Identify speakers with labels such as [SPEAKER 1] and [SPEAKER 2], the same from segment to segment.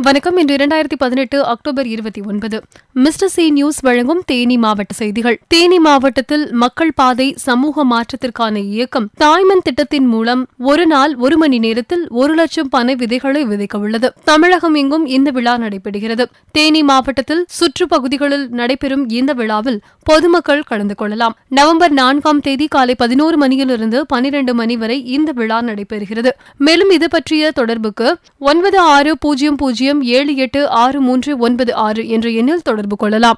[SPEAKER 1] வணக்கம் இன்று இரண்டாயிரத்தி பதினெட்டு அக்டோபர் இருபத்தி ஒன்பது மிஸ்டர் சி நியூஸ் வழங்கும் தேனி மாவட்ட செய்திகள் தேனி மாவட்டத்தில் மக்கள் பாதை சமூக மாற்றத்திற்கான இயக்கம் தாய்மன் திட்டத்தின் மூலம் ஒரு நாள் ஒரு மணி நேரத்தில் ஒரு லட்சம் பனை விதைகளை விதைக்க உள்ளது தமிழகம் எங்கும் இந்த விழா நடைபெறுகிறது தேனி மாவட்டத்தில் சுற்றுப்பகுதிகளில் நடைபெறும் இந்த விழாவில் பொதுமக்கள் கலந்து கொள்ளலாம் நவம்பர் நான்காம் தேதி காலை பதினோரு மணியிலிருந்து பனிரெண்டு மணி வரை இந்த விழா நடைபெறுகிறது மேலும் இது பற்றிய தொடர்புக்கு ஒன்பது ஆறு பூஜ்ஜியம் பூஜ்ஜியம் ஏழு எட்டு ஆறு மூன்று ஒன்பது ஆறு என்ற எண்ணில் தொடர்பு கொள்ளலாம்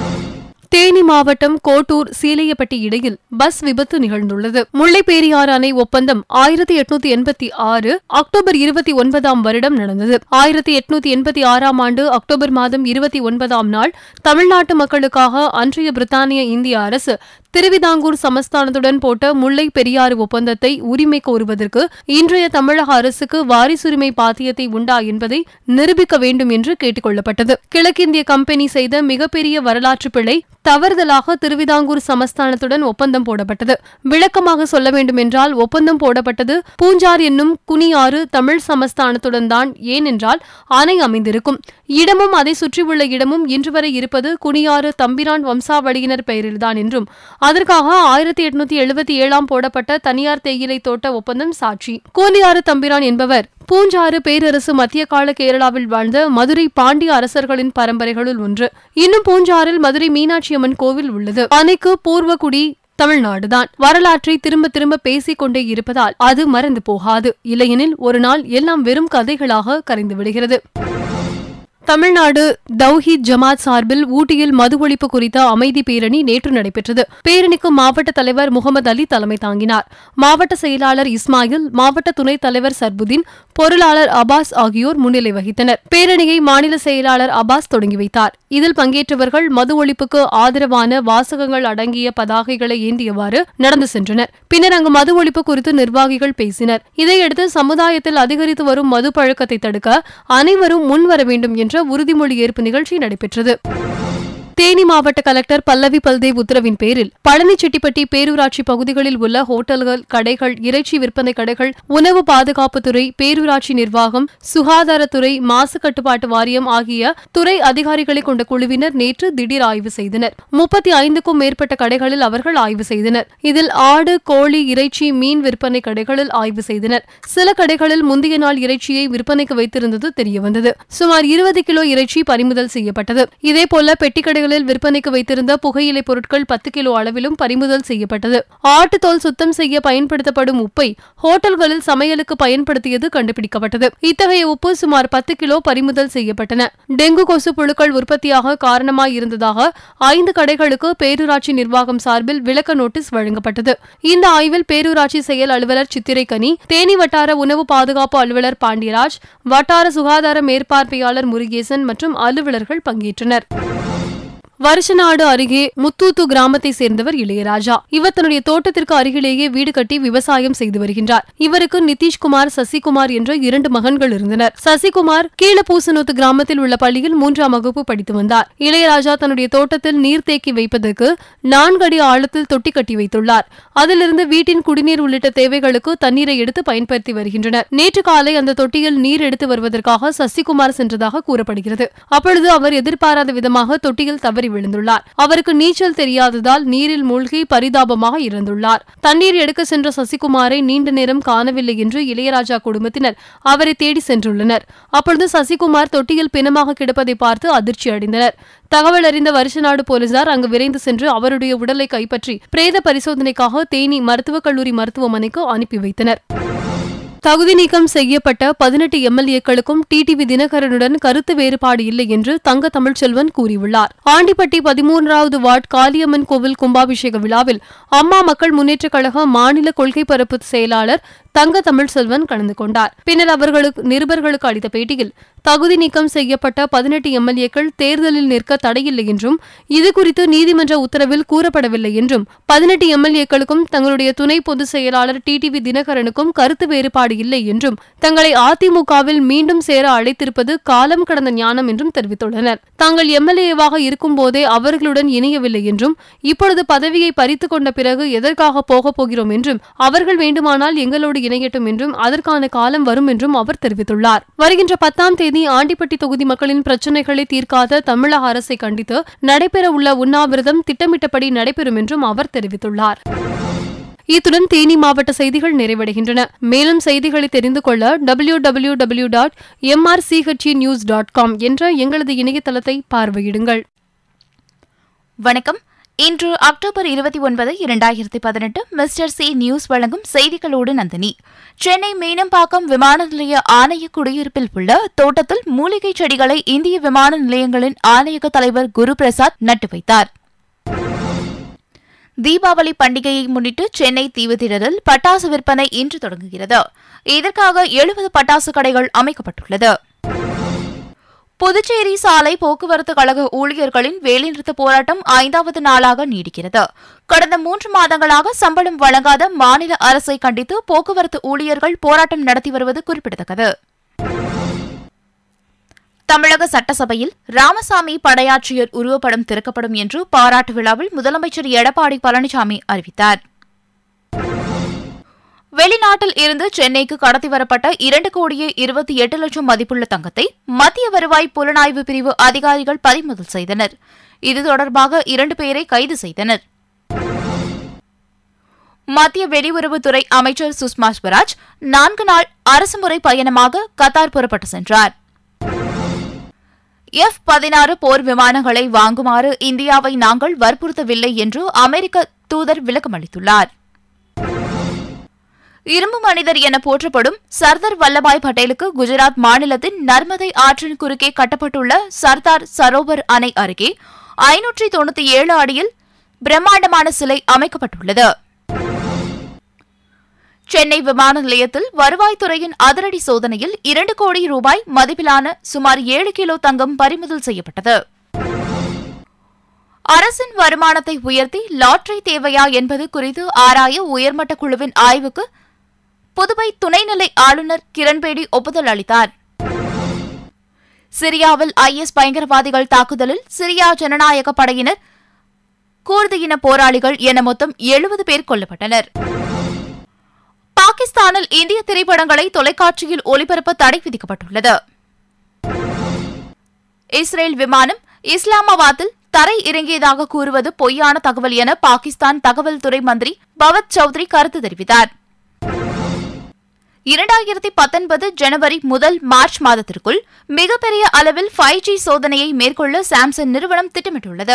[SPEAKER 1] தேனி மாவட்டம் கோட்டூர் சீலையப்பட்டி இடையில் பஸ் விபத்து நிகழ்ந்துள்ளது முல்லைப்பேரியாறு அணை ஒப்பந்தம் ஆயிரத்தி எட்நூத்தி எண்பத்தி ஆறு அக்டோபர் இருபத்தி ஒன்பதாம் வருடம் நடந்தது ஆயிரத்தி எட்நூத்தி எண்பத்தி ஆறாம் ஆண்டு அக்டோபர் மாதம் இருபத்தி ஒன்பதாம் நாள் தமிழ்நாட்டு மக்களுக்காக அன்றைய பிரித்தானிய இந்திய அரசு திருவிதாங்கூர் சமஸ்தானத்துடன் போட்ட முல்லை பெரியாறு ஒப்பந்தத்தை உரிமை கோருவதற்கு இன்றைய தமிழக அரசுக்கு வாரிசுரிமை பாத்தியத்தை உண்டா என்பதை நிரூபிக்க வேண்டும் என்று கேட்டுக் கொள்ளப்பட்டது கிழக்கிந்திய கம்பெனி செய்த மிகப்பெரிய வரலாற்று பிழை தவறுதலாக திருவிதாங்கூர் சமஸ்தானத்துடன் ஒப்பந்தம் போடப்பட்டது விளக்கமாக சொல்ல வேண்டுமென்றால் ஒப்பந்தம் போடப்பட்டது பூஞ்சார் என்னும் குனியாறு தமிழ் சமஸ்தானத்துடன் தான் ஏனென்றால் அணை அமைந்திருக்கும் இடமும் அதை சுற்றியுள்ள இடமும் இன்று வரை இருப்பது குனியாறு தம்பிரான் வம்சாவளியினர் பெயரில்தான் என்றும் அதற்காக ஆயிரத்தி எட்நூத்தி எழுபத்தி ஏழாம் போடப்பட்ட தனியார் தேயிலை தோட்ட ஒப்பந்தம் சாட்சி கோலியாறு தம்பிரான் என்பவர் பூஞ்சாறு பேரரசு மத்திய கால கேரளாவில் வாழ்ந்த மதுரை பாண்டிய அரசர்களின் பரம்பரைகளுள் ஒன்று இன்னும் பூஞ்சாறில் மதுரை மீனாட்சியம்மன் கோவில் உள்ளது அணைக்கு பூர்வகுடி தமிழ்நாடுதான் வரலாற்றை திரும்ப திரும்ப பேசிக் கொண்டே இருப்பதால் அது மறந்து போகாது இல்லையெனில் ஒரு நாள் எல்லாம் வெறும் கதைகளாக கரைந்து விடுகிறது தமிழ்நாடு தௌஹீத் ஜமாத் சார்பில் ஊட்டியில் மது ஒழிப்பு குறித்த அமைதி பேரணி நேற்று நடைபெற்றது பேரணிக்கு மாவட்ட தலைவர் முகமது அலி தலைமை தாங்கினார் மாவட்ட செயலாளர் இஸ்மாயில் மாவட்ட துணைத் தலைவர் சர்புதீன் பொருளாளர் அபாஸ் ஆகியோர் முன்னிலை வகித்தனர் பேரணியை மாநில செயலாளர் அபாஸ் தொடங்கி வைத்தார் இதில் பங்கேற்றவர்கள் மது ஒழிப்புக்கு ஆதரவான வாசகங்கள் அடங்கிய பதாகைகளை ஏந்தியவாறு நடந்து சென்றனர் பின்னர் அங்கு மது ஒழிப்பு குறித்து நிர்வாகிகள் பேசினர் இதையடுத்து சமுதாயத்தில் அதிகரித்து வரும் மது பழக்கத்தை தடுக்க அனைவரும் முன்வர வேண்டும் என்ற உறுதிமொழி ஏற்பு நிகழ்ச்சி நடைபெற்றது தேனி மாவட்ட கலெக்டர் பல்லவி பல்தேவ் உத்தரவின் பேரில் பழனிச்செட்டிப்பட்டி பேரூராட்சி பகுதிகளில் உள்ள ஹோட்டல்கள் கடைகள் இறைச்சி விற்பனை கடைகள் உணவு பாதுகாப்புத்துறை பேரூராட்சி நிர்வாகம் சுகாதாரத்துறை மாசு கட்டுப்பாட்டு வாரியம் ஆகிய துறை அதிகாரிகளை கொண்ட குழுவினர் நேற்று திடீர் ஆய்வு செய்தனர் முப்பத்தி ஐந்துக்கும் மேற்பட்ட கடைகளில் அவர்கள் ஆய்வு செய்தனர் இதில் ஆடு கோழி இறைச்சி மீன் விற்பனை கடைகளில் ஆய்வு செய்தனர் சில கடைகளில் முந்தைய நாள் இறைச்சியை விற்பனைக்கு வைத்திருந்தது தெரியவந்தது சுமார் இருபது கிலோ இறைச்சி பறிமுதல் செய்யப்பட்டது இதேபோல பெட்டிக்கடைகளில் விற்பனைக்கு வைத்திருந்த புகையிலை பொருட்கள் பத்து கிலோ அளவிலும் பறிமுதல் செய்யப்பட்டது ஆட்டுத்தோல் சுத்தம் செய்ய பயன்படுத்தப்படும் உப்பை ஹோட்டல்களில் சமையலுக்கு பயன்படுத்தியது கண்டுபிடிக்கப்பட்டது இத்தகைய உப்பு சுமார் பத்து கிலோ பறிமுதல் செய்யப்பட்டன டெங்கு கொசு புழுக்கள் உற்பத்தியாக காரணமாய் இருந்ததாக ஐந்து கடைகளுக்கு பேரூராட்சி நிர்வாகம் சார்பில் விளக்க நோட்டீஸ் வழங்கப்பட்டது இந்த ஆய்வில் பேரூராட்சி செயல் அலுவலர் சித்திரைக்கனி தேனி வட்டார உணவு பாதுகாப்பு அலுவலர் பாண்டியராஜ் வட்டார சுகாதார மேற்பார்வையாளர் முருகேசன் மற்றும் அலுவலர்கள் பங்கேற்றனர் வருஷநாடு அருகே முத்தூத்து கிராமத்தை சேர்ந்தவர் இளையராஜா இவர் தன்னுடைய தோட்டத்திற்கு அருகிலேயே வீடு கட்டி விவசாயம் செய்து வருகின்றார் இவருக்கு நிதிஷ்குமார் சசிகுமார் என்ற இரண்டு மகன்கள் இருந்தனர் சசிகுமார் கீழப்பூசனூத்து கிராமத்தில் உள்ள பள்ளியில் மூன்றாம் வகுப்பு படித்து வந்தார் இளையராஜா தன்னுடைய தோட்டத்தில் நீர் தேக்கி வைப்பதற்கு நான்கு அடி ஆழத்தில் தொட்டி கட்டி வைத்துள்ளார் அதிலிருந்து வீட்டின் குடிநீர் உள்ளிட்ட தேவைகளுக்கு தண்ணீரை எடுத்து பயன்படுத்தி வருகின்றனர் நேற்று காலை அந்த தொட்டியில் நீர் எடுத்து வருவதற்காக சசிகுமார் சென்றதாக கூறப்படுகிறது அப்பொழுது அவர் எதிர்பாராத விதமாக தொட்டியில் தவறி விழுந்துள்ளார் அவருக்கு நீச்சல் தெரியாததால் நீரில் மூழ்கி பரிதாபமாக இறந்துள்ளார் தண்ணீர் எடுக்க சென்ற சசிகுமாரை நீண்ட நேரம் காணவில்லை என்று இளையராஜா குடும்பத்தினர் அவரை தேடி சென்றுள்ளனர் அப்பொழுது சசிகுமார் தொட்டியில் பிணமாக கிடப்பதை பார்த்து அதிர்ச்சி அடைந்தனர் தகவல் அறிந்த வருஷநாடு போலீசார் அங்கு விரைந்து சென்று அவருடைய உடலை கைப்பற்றி பிரேத பரிசோதனைக்காக தேனி மருத்துவக் கல்லூரி மருத்துவமனைக்கு அனுப்பி வைத்தனர் தகுதி நீக்கம் செய்யப்பட்ட பதினெட்டு எம்எல்ஏக்களுக்கும் டிடிவி தினகரனுடன் கருத்து வேறுபாடு இல்லை என்று தங்க தமிழ்ச்செல்வன் கூறியுள்ளார் ஆண்டிப்பட்டி பதிமூன்றாவது வார்டு காளியம்மன் கோவில் கும்பாபிஷேக விழாவில் அம்மா மக்கள் முன்னேற்றக் கழக மாநில கொள்கை பரப்பு செயலாளர் தங்க தமிழ்செல்வன் கலந்து கொண்டார் பின்னர் அவர்களுக்கு நிருபர்களுக்கு அளித்த பேட்டியில் தகுதி நீக்கம் செய்யப்பட்ட பதினெட்டு எம்எல்ஏக்கள் தேர்தலில் நிற்க தடையில்லை என்றும் இதுகுறித்து நீதிமன்ற உத்தரவில் கூறப்படவில்லை என்றும் பதினெட்டு எம்எல்ஏக்களுக்கும் தங்களுடைய துணை பொதுச் செயலாளர் டிடிவி தினகரனுக்கும் கருத்து வேறுபாடு இல்லை என்றும் தங்களை அதிமுகவில் மீண்டும் சேர அழைத்திருப்பது காலம் கடந்த ஞானம் என்றும் தெரிவித்துள்ளனர் தாங்கள் எம்எல்ஏவாக இருக்கும் போதே அவர்களுடன் இணையவில்லை என்றும் இப்பொழுது பதவியை பறித்துக் கொண்ட பிறகு எதற்காக போகப் போகிறோம் என்றும் அவர்கள் வேண்டுமானால் எங்களோடு இணையட்டும் என்றும் அதற்கான காலம் வரும் என்றும் அவர் தெரிவித்துள்ளார் வருகின்ற பத்தாம் தேதி ஆண்டிப்பட்டி தொகுதி மக்களின் பிரச்சினைகளை தீர்க்காத தமிழக அரசை கண்டித்து நடைபெறவுள்ள உண்ணாவிரதம் திட்டமிட்டபடி நடைபெறும் என்றும் அவர் தெரிவித்துள்ளார் இத்துடன் தேனி மாவட்ட செய்திகள் நிறைவடைகின்றன மேலும் செய்திகளை தெரிந்து கொள்ள W W W dot MRCHE news dot com என்ற எங்களது இணையதளத்தை பார்வையிடுங்கள்
[SPEAKER 2] வணக்கம் இன்று அக்டோபர் இருபத்தி ஒன்பது இரண்டாயிரத்தி பதினெட்டு மிஸ்டர் சி நியூஸ் வழங்கும் செய்திகளோடு நந்தினி சென்னை மீனம்பாக்கம் விமான நிலைய ஆணைய குடியிருப்பில் உள்ள தோட்டத்தில் மூலிகை செடிகளை இந்திய விமான நிலையங்களின் ஆணையக தலைவர் குரு பிரசாத் நட்டு வைத்தார் தீபாவளி பண்டிகையை முன்னிட்டு சென்னை தீவுத்திடலில் பட்டாசு விற்பனை இன்று தொடங்குகிறது இதற்காக எழுபது பட்டாசு கடைகள் அமைக்கப்பட்டுள்ளது புதுச்சேரி சாலை போக்குவரத்து கழக ஊழியர்களின் வேலைநிறுத்த போராட்டம் ஐந்தாவது நாளாக நீடிக்கிறது கடந்த மூன்று மாதங்களாக சம்பளம் வழங்காத மாநில அரசை கண்டித்து போக்குவரத்து ஊழியர்கள் போராட்டம் நடத்தி வருவது குறிப்பிடத்தக்கது தமிழக சட்டசபையில் ராமசாமி படையாட்சியர் உருவப்படம் திறக்கப்படும் என்று பாராட்டு விழாவில் முதலமைச்சர் எடப்பாடி பழனிசாமி அறிவித்தார் வெளிநாட்டில் இருந்து சென்னைக்கு கடத்தி வரப்பட்ட இரண்டு கோடியே இருபத்தி எட்டு லட்சம் மதிப்புள்ள தங்கத்தை மத்திய வருவாய் புலனாய்வு பிரிவு அதிகாரிகள் பறிமுதல் செய்தனர் இது தொடர்பாக இரண்டு பேரை கைது செய்தனர் மத்திய வெளியுறவுத்துறை அமைச்சர் சுஷ்மா ஸ்வராஜ் நான்கு நாள் அரசுமுறை பயணமாக கத்தார் புறப்பட்டு சென்றார் எஃப் பதினாறு போர் விமானங்களை வாங்குமாறு இந்தியாவை நாங்கள் வற்புறுத்தவில்லை என்று அமெரிக்க தூதர் விளக்கமளித்துள்ளார் இரும்பு மனிதர் என போற்றப்படும் சர்தார் வல்லபாய் பட்டேலுக்கு குஜராத் மாநிலத்தின் நர்மதை ஆற்றின் குறுக்கே கட்டப்பட்டுள்ள சர்தார் சரோவர் அணை அருகே ஐநூற்றி தொண்ணூத்தி ஏழு அடியில் பிரம்மாண்டமான சிலை அமைக்கப்பட்டுள்ளது சென்னை விமான நிலையத்தில் வருவாய்த்துறையின் அதிரடி சோதனையில் இரண்டு கோடி ரூபாய் மதிப்பிலான சுமார் ஏழு கிலோ தங்கம் பறிமுதல் செய்யப்பட்டது அரசின் வருமானத்தை உயர்த்தி லாட்டரி தேவையா என்பது குறித்து ஆராய உயர்மட்ட குழுவின் ஆய்வுக்கு புதுவை துணைநிலை ஆளுநர் கிரண்பேடி ஒப்புதல் அளித்தார் சிரியாவில் ஐஎஸ் பயங்கரவாதிகள் தாக்குதலில் சிரியா ஜனநாயக படையினர் கூர்து இன போராளிகள் என மொத்தம் எழுபது பேர் கொல்லப்பட்டனர் பாகிஸ்தானில் இந்திய திரைப்படங்களை தொலைக்காட்சியில் ஒளிபரப்ப தடை விதிக்கப்பட்டுள்ளது இஸ்ரேல் விமானம் இஸ்லாமாபாத்தில் தரை இறங்கியதாக கூறுவது பொய்யான தகவல் என பாகிஸ்தான் தகவல் துறை மந்திரி பவத் சௌத்ரி கருத்து தெரிவித்தார் இரண்டாயிரத்தி பத்தொன்பது ஜனவரி முதல் மார்ச் மாதத்திற்குள் மிகப்பெரிய அளவில் ஃபைவ் ஜி சோதனையை மேற்கொள்ள சாம்சங் நிறுவனம் திட்டமிட்டுள்ளது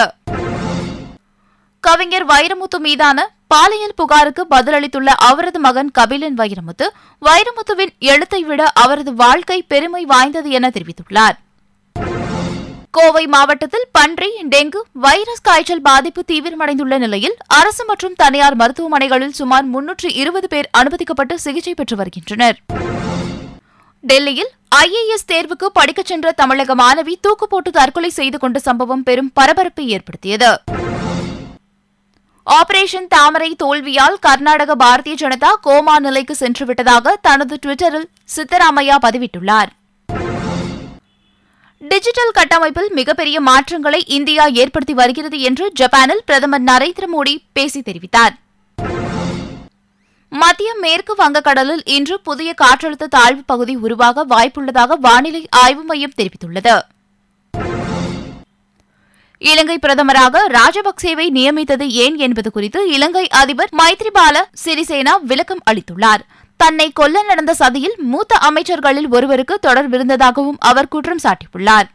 [SPEAKER 2] கவிஞர் வைரமுத்து மீதான பாலியல் புகாருக்கு பதிலளித்துள்ள அவரது மகன் கபிலன் வைரமுத்து வைரமுத்துவின் எழுத்தை விட அவரது வாழ்க்கை பெருமை வாய்ந்தது என தெரிவித்துள்ளார் கோவை மாவட்டத்தில் பன்றி டெங்கு வைரஸ் காய்ச்சல் பாதிப்பு தீவிரமடைந்துள்ள நிலையில் அரசு மற்றும் தனியார் மருத்துவமனைகளில் சுமார் முன்னூற்று இருபது பேர் அனுமதிக்கப்பட்டு சிகிச்சை பெற்று வருகின்றனர் டெல்லியில் ஐஏஎஸ் தேர்வுக்கு படிக்கச் சென்ற தமிழக மாணவி தூக்கு போட்டு தற்கொலை செய்து கொண்ட சம்பவம் பெரும் பரபரப்பை ஏற்படுத்தியது ஆபரேஷன் தாமரை தோல்வியால் கர்நாடக பாரதிய ஜனதா கோமா நிலைக்கு சென்றுவிட்டதாக தனது டுவிட்டரில் சித்தராமையா பதிவிட்டுள்ளார் டிஜிட்டல் கட்டமைப்பில் மிகப்பெரிய மாற்றங்களை இந்தியா ஏற்படுத்தி வருகிறது என்று ஜப்பானில் பிரதமர் நரேந்திர மோடி பேசி தெரிவித்தார் மத்திய மேற்கு வங்கக்கடலில் இன்று புதிய காற்றழுத்த தாழ்வு பகுதி உருவாக வாய்ப்புள்ளதாக வானிலை ஆய்வு மையம் தெரிவித்துள்ளது இலங்கை பிரதமராக ராஜபக்சேவை நியமித்தது ஏன் என்பது குறித்து இலங்கை அதிபர் மைத்ரிபால சிறிசேனா விளக்கம் அளித்துள்ளார் தன்னை கொல்ல நடந்த சதியில் மூத்த அமைச்சர்களில் ஒருவருக்கு தொடர்பிருந்ததாகவும் அவர் குற்றம் சாட்டியுள்ளார்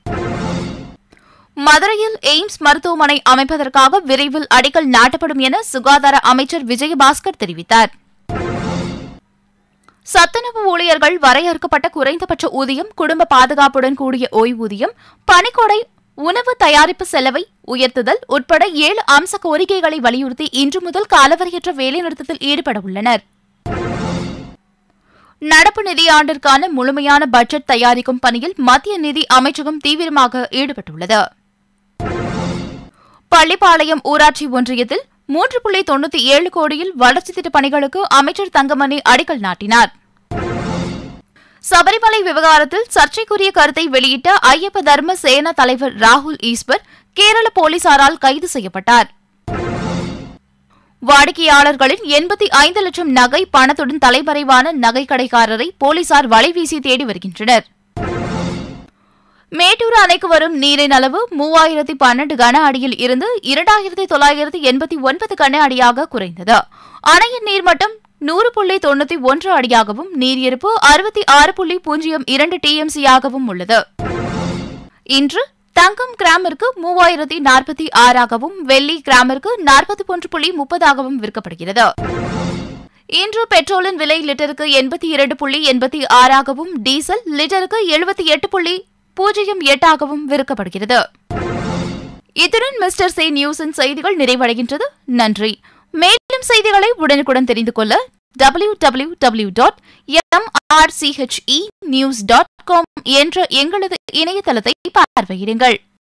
[SPEAKER 2] மதுரையில் எய்ம்ஸ் மருத்துவமனை அமைப்பதற்காக விரைவில் அடிக்கல் நாட்டப்படும் என சுகாதார அமைச்சர் விஜயபாஸ்கர் தெரிவித்தார் சத்துணவு ஊழியர்கள் வரையறுக்கப்பட்ட குறைந்தபட்ச ஊதியம் குடும்ப பாதுகாப்புடன் கூடிய ஓய்வூதியம் பணிக்கொடை உணவு தயாரிப்பு செலவை உயர்த்துதல் உட்பட ஏழு அம்ச கோரிக்கைகளை வலியுறுத்தி இன்று முதல் காலவரையற்ற வேலைநிறுத்தத்தில் ஈடுபட உள்ளனர் நடப்பு நிதியாண்டிற்கான முழுமையான பட்ஜெட் தயாரிக்கும் பணியில் மத்திய நிதி அமைச்சகம் தீவிரமாக ஈடுபட்டுள்ளது பள்ளிப்பாளையம் ஊராட்சி ஒன்றியத்தில் மூன்று புள்ளி தொண்ணூத்தி ஏழு கோடியில் வளர்ச்சி திட்ட பணிகளுக்கு அமைச்சர் தங்கமணி அடிக்கல் நாட்டினார் சபரிமலை விவகாரத்தில் சர்ச்சைக்குரிய கருத்தை வெளியிட்ட ஐயப்ப தர்ம சேனா தலைவர் ராகுல் ஈஸ்வர் கேரள போலீசாரால் கைது செய்யப்பட்டார் வாடிக்கையாளர்களின் எண்பத்தி ஐந்து லட்சம் நகை பணத்துடன் தலைமறைவான நகைக்கடைக்காரரை போலீசார் வலைவீசி தேடி வருகின்றனர் மேட்டூர் அணைக்கு வரும் நீரின் அளவு மூவாயிரத்தி பன்னெண்டு கன அடியில் இருந்து இரண்டாயிரத்தி தொள்ளாயிரத்தி எண்பத்தி ஒன்பது கன அடியாக குறைந்தது அணையின் நீர்மட்டம் நூறு புள்ளி தொண்ணூத்தி ஒன்று அடியாகவும் நீர் இருப்பு அறுபத்தி ஆறு புள்ளி பூஜ்ஜியம் இரண்டு டிஎம்சியாகவும் உள்ளது இன்று தங்கம் கிராமிற்கு மூவாயிரத்தி நாற்பத்தி ஆறாகவும் வெள்ளி கிராமிற்கு நாற்பத்தி ஒன்று புள்ளி முப்பதாகவும் விற்கப்படுகிறது இன்று பெட்ரோலின் விலை லிட்டருக்கு எண்பத்தி இரண்டு புள்ளி எண்பத்தி ஆறாகவும் டீசல் லிட்டருக்கு எழுபத்தி எட்டு புள்ளி பூஜ்ஜியம் எட்டாகவும் விற்கப்படுகிறது இத்துடன் மிஸ்டர் சே நியூஸின் செய்திகள் நிறைவடைகின்றது நன்றி மேலும் செய்திகளை உடனுக்குடன் தெரிந்து கொள்ள W W W dot MRCHE news dot com என்ற எங்களது இணையதளத்தை பார்வையிடுங்கள்